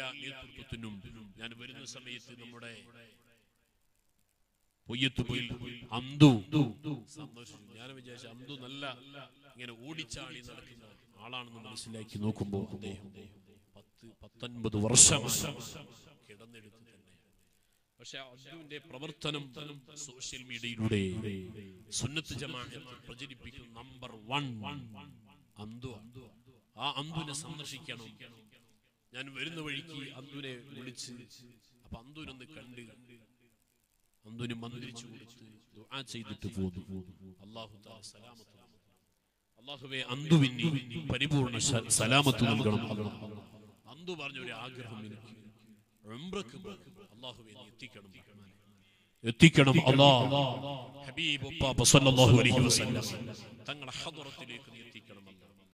എല്ലാ നേതൃത്വത്തിനും ഞാൻ വരുന്ന സമയത്ത് നമ്മുടെ പൊയ്യത്തുപോയിൽ അന്തു സന്ദർശിച്ചു ഞാൻ വിചാരിച്ചു അന്തു നല്ല ഇങ്ങനെ ഓടിച്ചാടി നടക്കുന്ന ആളാണെന്ന് മനസ്സിലാക്കി നോക്കുമ്പോൾ അദ്ദേഹം പത്ത് പത്തൊൻപത് വർഷമായി കിടന്നെടുത്ത് തന്നെ പക്ഷെ അബ്ദുവിന്റെ പ്രവർത്തനം സോഷ്യൽ മീഡിയയിലൂടെ സുന്നത്ത് ജമാഅത്ത് പ്രചരിപ്പിക്കുന്ന നമ്പർ വൺ അന്തു ആ അന്തുവിനെ സന്ദർശിക്കണം ഞാൻ വരുന്ന വഴിക്ക് അന്തുവിനെ വിളിച്ച് അപ്പൊ അന്തുവിനൊന്ന് കണ്ട് അന്തുവിന് മന്ത്രിച്ചു കൊടുത്ത് ദുആ ചെയ്തിട്ട് പോന്നു അള്ളാഹു തആല സലാമത്ത് നൽകണം. അള്ളാഹുവേ അന്തുവിന് പരിപൂർണ ശ- സലാമത്ത് നൽകണം അന്തു പറഞ്ഞ ഒരു ആഗ്രഹം എനിക്ക് ഉംറക്ക് പോകണം. അള്ളാഹുവേ നീ എത്തിക്കണം എത്തിക്കണം അല്ലാ ഹബീബ് ഉപ്പാപ്പ സല്ലല്ലാഹു അലൈഹി വസല്ലം തങ്ങളുടെ ഹദറത്തിലേക്ക് നീ എത്തിക്കണം